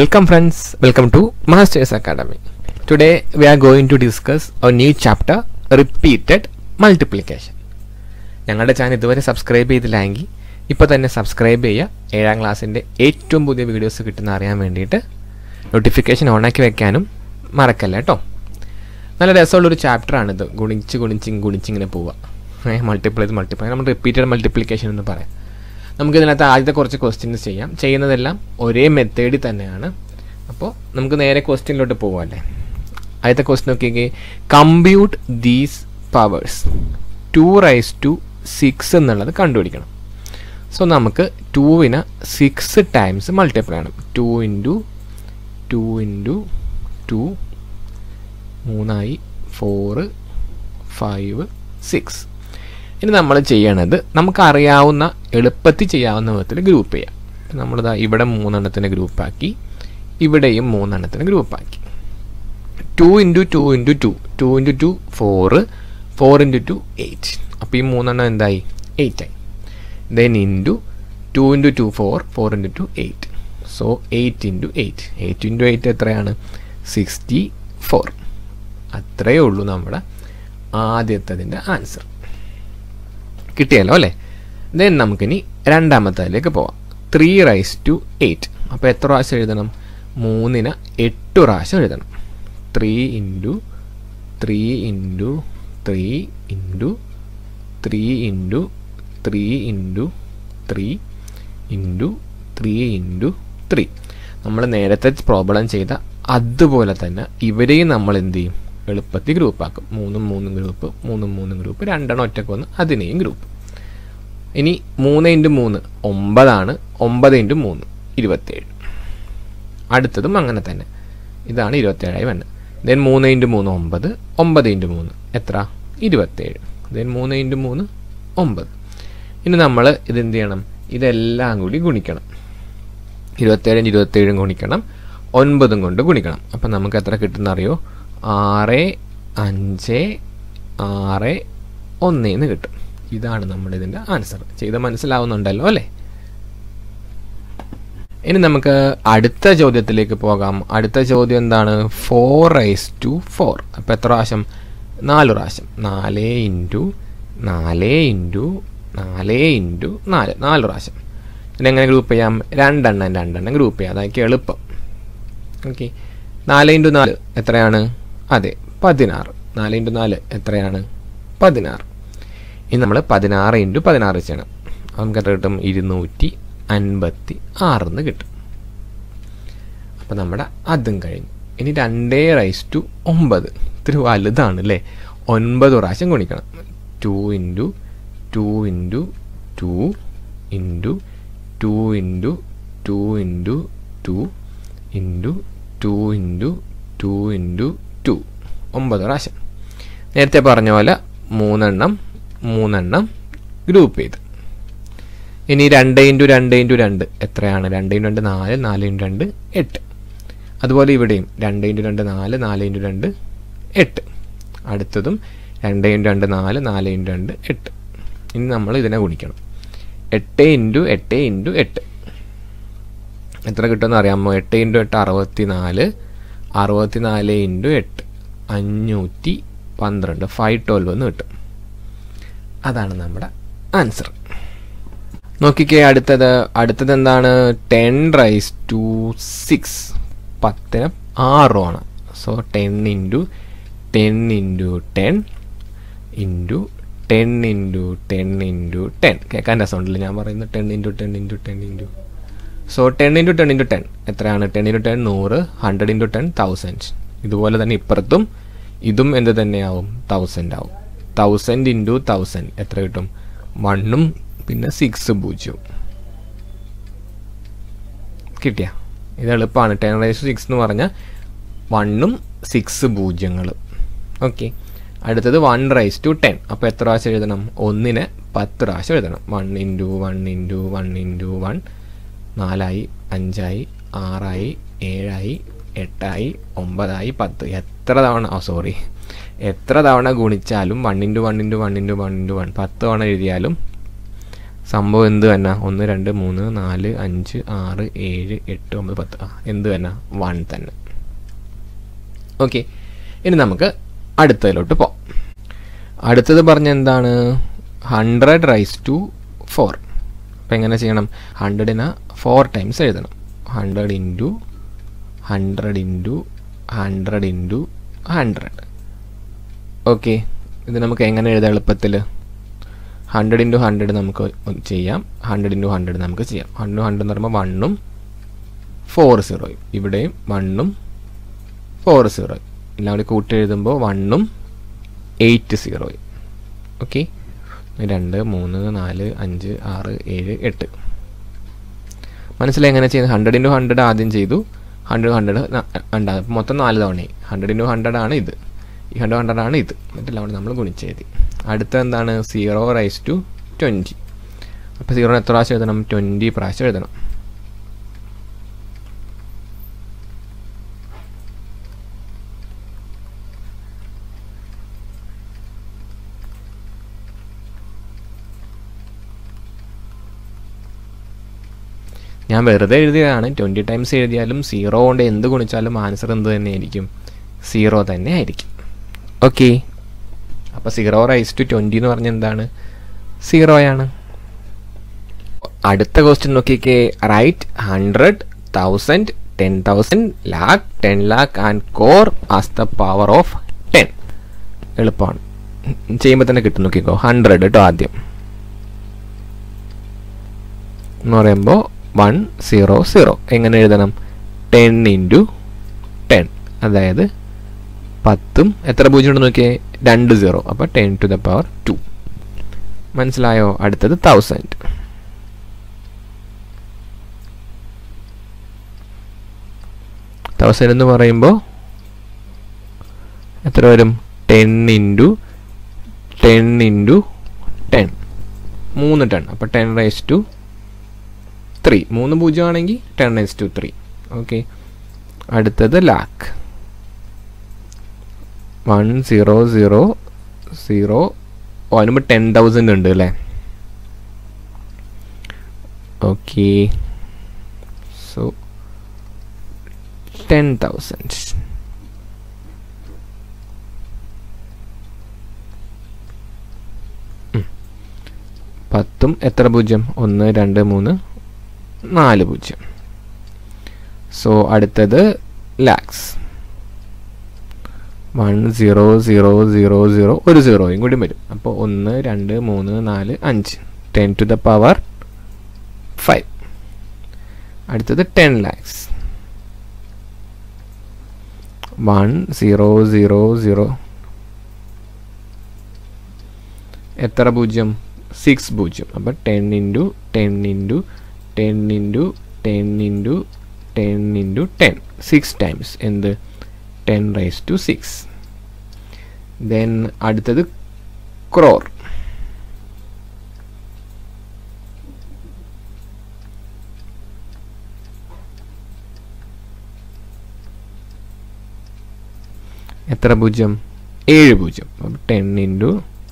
Welcome friends, welcome to Masters Academy. Today we are going to discuss a new chapter, repeated multiplication. ഞങ്ങളുടെ channel ഇതുവരെ subscribe ചെയ്തില്ലെങ്കിൽ ഇപ്പോൾ തന്നെ subscribe ചെയ്യുക ഏഴാം ക്ലാസ്സിൻ്റെ ഏറ്റവും പുതിയ വീഡിയോസ് കിട്ടുന്ന അറിയാൻ വേണ്ടിയിട്ട് നോട്ടിഫിക്കേഷൻ ഓണാക്കി വെക്കാനും മറക്കല്ല കേട്ടോ നല്ല രസമുള്ളൊരു ചാപ്റ്ററാണിത് ഗുണിച്ച് ഗുണിച്ച് ഗുണിച്ചിങ്ങനെ പോവുക ഏഹ് മൾട്ടിപ്ലൈ ചെയ്ത് മൾട്ടിപ്ലൈ നമ്മൾ റിപ്പീറ്റഡ് മൾട്ടിപ്ലിക്കേഷൻ എന്ന് പറയാം നമുക്ക് ഇതിനകത്ത് ആദ്യത്തെ കുറച്ച് ക്വസ്റ്റ്യൻസ് ചെയ്യാം ചെയ്യുന്നതെല്ലാം ഒരേ മെത്തേഡിൽ തന്നെയാണ് അപ്പോൾ നമുക്ക് നേരെ ക്വസ്റ്റ്യനിലോട്ട് പോകാമല്ലേ ആദ്യത്തെ ക്വസ്റ്റ്യൻ നോക്കിയെങ്കിൽ compute these powers two raise to six എന്നുള്ളത് കണ്ടുപിടിക്കണം സോ നമുക്ക് ടൂവിന് സിക്സ് ടൈംസ് മൾട്ടിപ്ലൈ ചെയ്യണം two into two into two മൂന്നായി ഫോറ് ഫൈവ് സിക്സ് ഇനി നമ്മൾ ചെയ്യണത് നമുക്കറിയാവുന്ന എളുപ്പത്തിൽ ചെയ്യാവുന്ന വിധത്തിൽ ഗ്രൂപ്പ് ചെയ്യാം നമ്മളിതാ ഇവിടെ മൂന്നെണ്ണത്തിന് ഗ്രൂപ്പാക്കി ഇവിടെയും മൂന്നെണ്ണത്തിന് ഗ്രൂപ്പാക്കി two into two into two two into two four four into two eight അപ്പോൾ ഈ മൂന്നെണ്ണം എന്തായി എയ്റ്റ് ആയി then into two into two four four into two eight so eight into eight eight into eight എത്രയാണ് sixty four അത്രയേ ഉള്ളൂ നമ്മുടെ ആദ്യത്തതിൻ്റെ answer കിട്ടിയല്ലോ അല്ലേ ദെൻ നമുക്കിനി രണ്ടാമത്തേലേക്ക് പോവാം ത്രീ റൈസ് ടു എയ്റ്റ് അപ്പോൾ എത്ര പ്രാവശ്യം എഴുതണം മൂന്നിന് എട്ട് പ്രാവശ്യം എഴുതണം three into three into three into three into three into three into three into three നമ്മൾ നേരത്തെ പ്രോബ്ലം ചെയ്ത അതുപോലെ തന്നെ ഇവരെയും നമ്മൾ എന്ത് ചെയ്യും എളുപ്പത്തിൽ ഗ്രൂപ്പാക്കും മൂന്നും മൂന്നും ഗ്രൂപ്പ് മൂന്നും മൂന്നും ഗ്രൂപ്പ് രണ്ടെണ്ണം ഒറ്റക്ക് വന്ന് അതിനെയും ഗ്രൂപ്പ് ഇനി മൂന്ന് ഇൻറ്റു മൂന്ന് ഒമ്പതാണ് ഒമ്പത് ഇൻറ്റു മൂന്ന് ഇരുപത്തേഴ് അടുത്തതും അങ്ങനെ തന്നെ ഇതാണ് ഇരുപത്തേഴായി വേണ്ടത് ദെൻ മൂന്ന് ഇൻറ്റു മൂന്ന് ഒമ്പത് ഒമ്പത് ഇൻറ്റു മൂന്ന് എത്ര ഇരുപത്തേഴ് ദെൻ മൂന്ന് ഇൻറ്റു മൂന്ന് ഒമ്പത് ഇനി നമ്മൾ ഇതെന്ത് ചെയ്യണം ഇതെല്ലാം കൂടി ഗുണിക്കണം ഇരുപത്തേഴും ഇരുപത്തേഴും ഗുണിക്കണം ഒൻപതും കൊണ്ട് ഗുണിക്കണം അപ്പം നമുക്ക് എത്ര കിട്ടുന്ന അറിയോ ആറ് അഞ്ച് ആറ് ഒന്നേന്ന് കിട്ടും ഇതാണ് നമ്മുടെ ഇതിൻ്റെ ആൻസർ ചെയ്ത് മനസ്സിലാവുന്നുണ്ടല്ലോ അല്ലേ ഇനി നമുക്ക് അടുത്ത ചോദ്യത്തിലേക്ക് പോകാം അടുത്ത ചോദ്യം എന്താണ് ഫോർ റൈസ് ടു ഫോർ അപ്പോൾ എത്ര പ്രാവശ്യം നാല് പ്രാവശ്യം നാല് ഇൻറ്റു നാല് ഇൻറ്റു നാല് ഇൻറ്റു നാല് നാല് പ്രാവശ്യം ഇതിനെങ്ങനെ ഗ്രൂപ്പ് ചെയ്യാം രണ്ടെണ്ണം രണ്ടെണ്ണം ഗ്രൂപ്പ് ചെയ്യാം അതായിരിക്കും എളുപ്പം ഓക്കെ നാല് ഇൻറ്റു നാല് എത്രയാണ് അതെ പതിനാറ് നാല് ഇൻറ്റു നാല് എത്രയാണ് പതിനാറ് ഇനി നമ്മൾ പതിനാറ് ഇൻറ്റു പതിനാറ് ചെയ്യണം നമുക്ക് എത്ര കിട്ടും ഇരുന്നൂറ്റി അൻപത്തി ആറിന്ന് കിട്ടും അപ്പം നമ്മുടെ അതും കഴിഞ്ഞു ഇനി രണ്ടേ റൈസ് ടു ഒമ്പത് ഇത്തിരി വലുതാണ് അല്ലേ ഒൻപത് പ്രാവശ്യം ഗുണിക്കണം two into two into two into two into two into two into two into two into two ഒമ്പത് പ്രാവശ്യം നേരത്തെ പറഞ്ഞ പോലെ മൂന്നെണ്ണം മൂന്നെണ്ണം ഗ്രൂപ്പ് ചെയ്ത് ഇനി രണ്ട് ഇൻറ്റു രണ്ട് ഇൻറ്റു രണ്ട് എത്രയാണ് രണ്ട് ഇൻറ്റു രണ്ട് നാല് നാല് ഇൻറ്റു രണ്ട് എട്ട് അതുപോലെ ഇവിടെയും രണ്ട് ഇൻറ്റു രണ്ട് നാല് നാല് ഇൻറ്റു രണ്ട് എട്ട് അടുത്തതും രണ്ട് ഇൻറ്റു രണ്ട് നാല് നാല് ഇൻറ്റു രണ്ട് എട്ട് ഇനി നമ്മൾ ഇതിനെ ഗുണിക്കണം എട്ട് ഇൻറ്റു എട്ട് ഇൻറ്റു എട്ട് എത്ര കിട്ടുമെന്ന് അറിയാമോ എട്ട് ഇൻറ്റു എട്ട് അറുപത്തി നാല് അറുപത്തി നാല് ഇൻറ്റു എട്ട് അഞ്ഞൂറ്റി പന്ത്രണ്ട് ഫൈവ് ട്വൽവ് എന്ന് കിട്ടും അതാണ് നമ്മുടെ ആൻസർ നോക്കിക്കേ അടുത്തത് അടുത്തത് എന്താണ് ടെൻ റൈസ് ടു സിക്സ് പത്തിന് ആറുമാണ് so ten into ten into ten into ten into ten into ten കേൾക്കാൻ രസമുണ്ടല്ലോ ഞാൻ പറയുന്നത് ten into ten into ten into so ten into ten into ten എത്രയാണ് ടെൻ ഇൻറ്റു ടെൻ നൂറ് hundred into ten thousand ഇതുപോലെ തന്നെ ഇപ്പുറത്തും ഇതും എന്ത് തന്നെയാവും തൗസൻഡ് ആവും തൗസൻഡ് ഇൻറ്റു തൗസൻഡ് എത്ര കിട്ടും വണ്ണും പിന്നെ സിക്സ് പൂജ്യവും കിട്ടിയ ഇത് എളുപ്പമാണ് ടെൻ റൈസ് സിക്സ് എന്ന് പറഞ്ഞാൽ വണ്ണും സിക്സ് പൂജ്യങ്ങൾ ഓക്കെ അടുത്തത് വൺ റൈസ് ടു ടെൻ അപ്പോൾ എത്ര പ്രാവശ്യം എഴുതണം ഒന്നിന് പത്ത് പ്രാവശ്യം എഴുതണം one into one into one into one നാലായി അഞ്ചായി ആറായി ഏഴായി എട്ടായി ഒമ്പതായി പത്ത് എത്ര തവണ ഓ സോറി എത്ര തവണ ഗുണിച്ചാലും one into one into one into one into one പത്ത് തവണ എഴുതിയാലും സംഭവം എന്ത് തന്നെ ഒന്ന് രണ്ട് മൂന്ന് നാല് അഞ്ച് ആറ് ഏഴ് എട്ട് ഒമ്പത് പത്ത് ആ എന്ത് തന്നെ വൺ തന്നെ ഓക്കെ ഇനി നമുക്ക് അടുത്തതിലോട്ട് പോകാം അടുത്തത് പറഞ്ഞ എന്താണ് ഹൺഡ്രഡ് റൈസ് ടു ഫോർ അപ്പം എങ്ങനെ ചെയ്യണം ഹൺഡ്രഡിന് ഫോർ ടൈംസ് എഴുതണം hundred into hundred into hundred into hundred okay ഇത് നമുക്ക് എങ്ങനെ എഴുതാം എളുപ്പത്തിൽ ഹൺഡ്രഡ് ഇൻറ്റു ഹൺഡ്രഡ് നമുക്ക് ചെയ്യാം ഹൺഡ്രഡ് ഇൻറ്റു ഹൺഡ്രഡ് നമുക്ക് ചെയ്യാം ഹൺഡ്രഡ് ഹൺഡ്രഡ് എന്ന് പറയുമ്പോൾ വണ്ണും ഫോർ സീറോയും ഇവിടെയും വണ്ണും ഫോർ സീറോയും എല്ലാം കൂടി കൂട്ടി എഴുതുമ്പോൾ വണ്ണും എയ്റ്റ് സീറോയും ഓക്കെ രണ്ട് മൂന്ന് നാല് അഞ്ച് ആറ് ഏഴ് എട്ട് മനസ്സിലായി എങ്ങനെ ചെയ്യുന്നത് ഹൺഡ്രഡ് ഇൻറ്റു ഹൺഡ്രഡ് ആദ്യം ചെയ്തു ഹൺഡ്രഡ് ഹൺഡ്രഡ് ഉണ്ടാകും മൊത്തം നാല് തവണയായി ഹൺഡ്രഡ് ഇൻറ്റു ഹൺഡ്രഡ് ആണ് ഇത് ഈ ഹൺഡ്രഡ് ഹൺഡ്രഡ് ആണ് ഇത് എന്നിട്ടെല്ലാം കൂടി നമ്മൾ ഗുണിച്ചെഴുതി അടുത്ത എന്താണ് സീറോ റൈസ് ടു ട്വൻറ്റി അപ്പോൾ സീറോന് എത്ര പ്രാവശ്യം എഴുതണം ട്വൻറ്റി പ്രാവശ്യം എഴുതണം ഞാൻ വെറുതെ എഴുതിയതാണ് ട്വൻറ്റി ടൈംസ് എഴുതിയാലും സീറോ കൊണ്ട് എന്ത് ഗുണിച്ചാലും ആൻസർ എന്ത് തന്നെയായിരിക്കും സീറോ തന്നെ ആയിരിക്കും ഓക്കെ അപ്പോൾ സീറോ റൈസ് ടു ട്വൻറ്റി എന്ന് പറഞ്ഞ എന്താണ് സീറോയാണ് അടുത്ത ക്വസ്റ്റ്യൻ നോക്കിക്കേ write hundred thousand ten thousand lakh ten lakh and crore as the power of ten എളുപ്പമാണ് ചെയ്യുമ്പോൾ തന്നെ കിട്ടും നോക്കിക്കോ ഹൺഡ്രഡ് കേട്ടോ ആദ്യം എന്ന് പറയുമ്പോൾ വൺ സീറോ സീറോ എങ്ങനെ എഴുതണം ടെൻ ഇൻറ്റു ടെൻ അതായത് പത്തും എത്ര പൂജ്യം ഉണ്ടെന്ന് നോക്കിയേ രണ്ട് സീറോ അപ്പോൾ ten to the power two മനസ്സിലായോ അടുത്തത് തൗസൻഡ് തൗസൻഡ് എന്ന് പറയുമ്പോൾ എത്ര വരും ten into ten into ten മൂന്ന് ടൺ അപ്പോൾ ടെൻ റൈസ് ടു ത്രീ മൂന്ന് പൂജ്യം ആണെങ്കിൽ ten raise to three okay അടുത്തത് lakh one zero zero zero അതിനുമ്പോൾ ടെൻ തൗസൻഡ് ഉണ്ട് അല്ലേ ഓക്കെ സോ ടെൻ തൗസൻഡ് പത്തും എത്ര പൂജ്യം ഒന്ന് രണ്ട് മൂന്ന് നാല് പൂജ്യം സോ അടുത്തത് lakhs one zero zero zero zero ഒരു സീറോയും കൂടി വരും അപ്പോൾ ഒന്ന് രണ്ട് മൂന്ന് നാല് അഞ്ച് ten to the power five അടുത്തത് ten lakhs one zero zero zero എത്ര പൂജ്യം സിക്സ് പൂജ്യം അപ്പോൾ ten into ten into ten into ten into ten into ten six times എന്ത് ten raise to six then അടുത്തത് ക്രോർ എത്ര പൂജ്യം ഏഴ് പൂജ്യം അപ്പം ടെൻ ഇൻറ്റു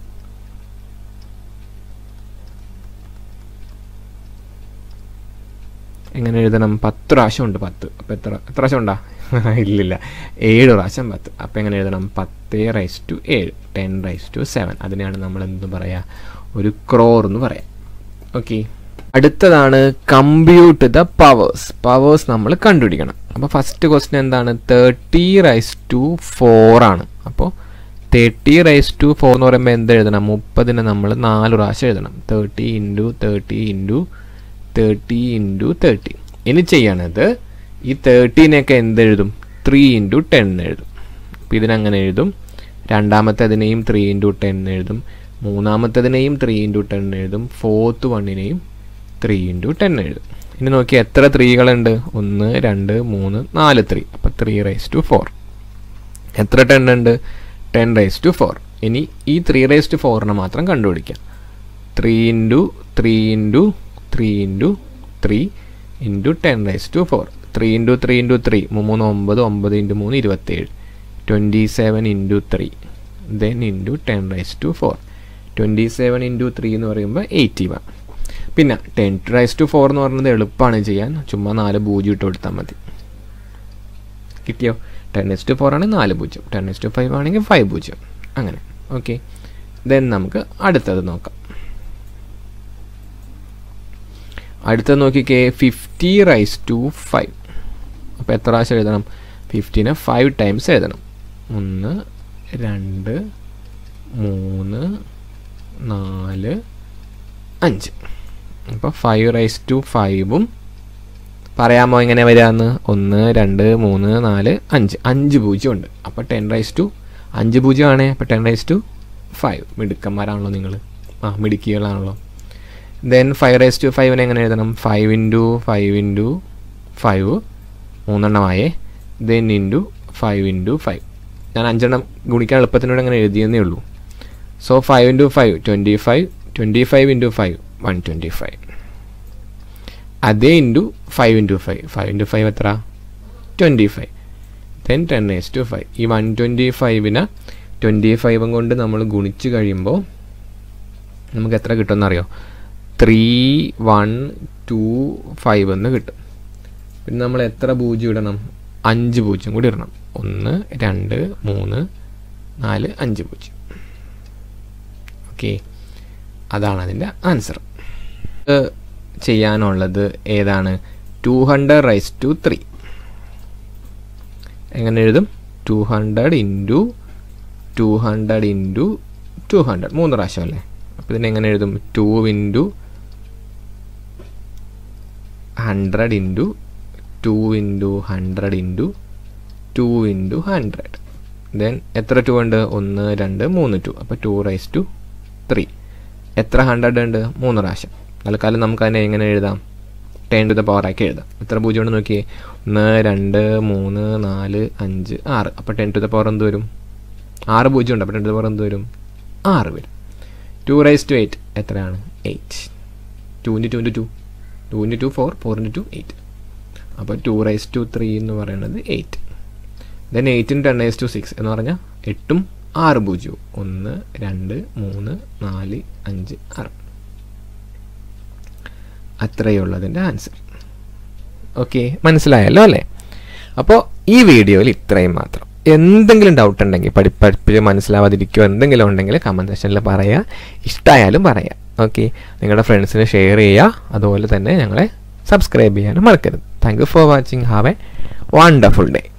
എങ്ങനെ എഴുതണം പത്ത് പ്രാവശ്യം ഉണ്ട് പത്ത് അപ്പം എത്ര എത്ര പ്രാവശ്യം ഉണ്ടാ ഇല്ലില്ല ഏഴ് പ്രാവശ്യം പത്ത് അപ്പം എങ്ങനെ എഴുതണം പത്ത് റൈസ് ടു ഏഴ് ടെൻ റൈസ് ടു സെവൻ അതിനെയാണ് നമ്മൾ എന്ത് പറയുക ഒരു ക്രോർ എന്ന് പറയാം ഓക്കെ അടുത്തതാണ് കമ്പ്യൂട്ട് ദ പവേഴ്സ് പവേഴ്സ് നമ്മൾ കണ്ടുപിടിക്കണം അപ്പോൾ ഫസ്റ്റ് ക്വസ്റ്റ്യൻ എന്താണ് തേർട്ടി റൈസ് ടു ഫോർ ആണ് അപ്പോൾ തേർട്ടി റൈസ് ടു ഫോർ എന്ന് പറയുമ്പോൾ എന്ത് എഴുതണം മുപ്പതിന് നമ്മൾ നാല് പ്രാവശ്യം എഴുതണം thirty into thirty into thirty into thirty ഇനി ചെയ്യണത് ഈ തേർട്ടീനെയൊക്കെ എന്തെഴുതും ത്രീ ഇൻറ്റു ടെൻ എഴുതും അപ്പോൾ ഇതിനങ്ങനെ എഴുതും രണ്ടാമത്തേതിനെയും ത്രീ ഇൻറ്റു ടെൻ എഴുതും മൂന്നാമത്തേതിനെയും ത്രീ ഇൻറ്റു ടെൻ എഴുതും ഫോർത്ത് വണ്ണിനെയും ത്രീ ഇൻറ്റു ടെൻ എഴുതും ഇനി നോക്കി എത്ര ത്രീകളുണ്ട് ഒന്ന് രണ്ട് മൂന്ന് നാല് ത്രീ അപ്പോൾ ത്രീ റൈസ് ടു ഫോർ എത്ര ടെൻ ഉണ്ട് ടെൻ റൈസ് ടു ഫോർ ഇനി ഈ ത്രീ റൈസ് ടു ഫോറിനെ മാത്രം കണ്ടുപിടിക്കാം three into three into three into three into ten raise to four three into three into three മൂന്ന് ഒമ്പത് ഒമ്പത് ഇൻറ്റു മൂന്ന് ഇരുപത്തേഴ് twenty seven into three then into ten raise to four twenty seven into three എന്ന് പറയുമ്പോൾ eighty one പിന്നെ ten raise to four എന്ന് പറയുന്നത് എളുപ്പമാണ് ചെയ്യാൻ ചുമ്മാ നാല് പൂജ്യം ഇട്ട് കൊടുത്താൽ മതി കിട്ടിയോ ടെൻ എസ് ടു ഫോർ ആണെങ്കിൽ നാല് പൂജ്യം ടെൻ എസ് ടു ഫൈവ് ആണെങ്കിൽ ഫൈവ് പൂജ്യം അങ്ങനെ ഓക്കെ ദെൻ നമുക്ക് അടുത്തത് നോക്കാം അടുത്തത് നോക്കിക്കേ ഫിഫ്റ്റി റൈസ് ടു ഫൈവ് അപ്പോൾ എത്ര പ്രാവശ്യം എഴുതണം ഫിഫ്റ്റീനെ ഫൈവ് ടൈംസ് എഴുതണം ഒന്ന് രണ്ട് മൂന്ന് നാല് അഞ്ച് അപ്പോൾ ഫൈവ് റൈസ് ടു ഫൈവും പറയാമോ എങ്ങനെ വരികയെന്ന് ഒന്ന് രണ്ട് മൂന്ന് നാല് അഞ്ച് അഞ്ച് പൂജ്യം ഉണ്ട് അപ്പോൾ ടെൻ റൈസ് ടു അഞ്ച് പൂജ്യം ആണേ അപ്പോൾ ടെൻ റൈസ് ടു ഫൈവ് മിടുക്കന്മാരാണല്ലോ നിങ്ങൾ ആ മിടുക്കികളാണല്ലോ ദെൻ ഫൈവ് റൈസ് ടു ഫൈവിനെ എങ്ങനെ എഴുതണം five into five into five മൂന്നെണ്ണമായേ then into five into five ഞാൻ അഞ്ചെണ്ണം ഗുണിക്കാൻ എളുപ്പത്തിനോട് അങ്ങനെ എഴുതിയെന്നേ ഉള്ളൂ so five into five twenty five twenty five into five one twenty five അതേ into five into five five into five എത്ര twenty five then ten is to five ഈ വൺ ട്വൻറ്റി ഫൈവിന് ട്വൻറ്റി ഫൈവും കൊണ്ട് നമ്മൾ ഗുണിച്ച് കഴിയുമ്പോൾ നമുക്ക് എത്ര കിട്ടുമെന്നറിയോ ത്രീ വൺ ടു ഫൈവ് എന്ന് കിട്ടും പിന്നെ നമ്മൾ എത്ര പൂജ്യം ഇടണം അഞ്ച് പൂജ്യം കൂടി ഇടണം ഒന്ന് രണ്ട് മൂന്ന് നാല് അഞ്ച് പൂജ്യം ഓക്കെ അതാണ് അതിൻ്റെ ആൻസർ ചെയ്യാനുള്ളത് ഏതാണ് two hundred raise to three എങ്ങനെ എഴുതും two hundred into two hundred into two hundred മൂന്ന് പ്രാവശ്യം അല്ലേ അപ്പോൾ ഇതിനെ എങ്ങനെ എഴുതും two into hundred into two into hundred into two into hundred then എത്ര ടു ഉണ്ട് ഒന്ന് രണ്ട് മൂന്ന് ടു അപ്പോൾ ടു റൈസ് ടു ത്രീ എത്ര ഹൺഡ്രഡ് ഉണ്ട് മൂന്ന് പ്രാവശ്യം തൽക്കാലം നമുക്ക് അതിനെ എങ്ങനെ എഴുതാം ടെൻ ടു ദ പവർ ആക്കി എഴുതാം എത്ര പൂജ്യം ഉണ്ട് നോക്കിയേ ഒന്ന് രണ്ട് മൂന്ന് നാല് അഞ്ച് ആറ് അപ്പോൾ ടെൻ ടു ദ പവർ എന്ത് വരും ആറ് പൂജ്യം ഉണ്ട് അപ്പോൾ ടെൻ ടു ദ പവർ എന്ത് വരും ആറ് വരും ടു റൈസ് ടു എയ്റ്റ് എത്രയാണ് eight two into two into two two into two four four into two eight അപ്പോൾ ടു റൈസ് ടു ത്രീ എന്ന് പറയുന്നത് എയ്റ്റ് ദെൻ എയ്റ്റിൻ ടെൻ റൈസ് ടു സിക്സ് എന്ന് പറഞ്ഞാൽ എട്ടും ആറ് പൂജ്യവും ഒന്ന് രണ്ട് മൂന്ന് നാല് അഞ്ച് ആറ് അത്രയേ ഉള്ളതിൻ്റെ ആൻസർ ഓക്കെ മനസ്സിലായല്ലോ അല്ലേ അപ്പോൾ ഈ വീഡിയോയിൽ ഇത്രയും മാത്രം എന്തെങ്കിലും ഡൗട്ട് ഉണ്ടെങ്കിൽ പഠി പഠിപ്പിച്ച് മനസ്സിലാവാതിരിക്കുകയോ എന്തെങ്കിലും ഉണ്ടെങ്കിൽ കമൻറ്റ് സെക്ഷനിൽ പറയുക ഇഷ്ടമായാലും പറയാം ഓക്കെ നിങ്ങളുടെ ഫ്രണ്ട്സിന് ഷെയർ ചെയ്യുക അതുപോലെ തന്നെ ഞങ്ങളെ സബ്സ്ക്രൈബ് ചെയ്യാനും മറക്കരുത് thank you for watching have a wonderful day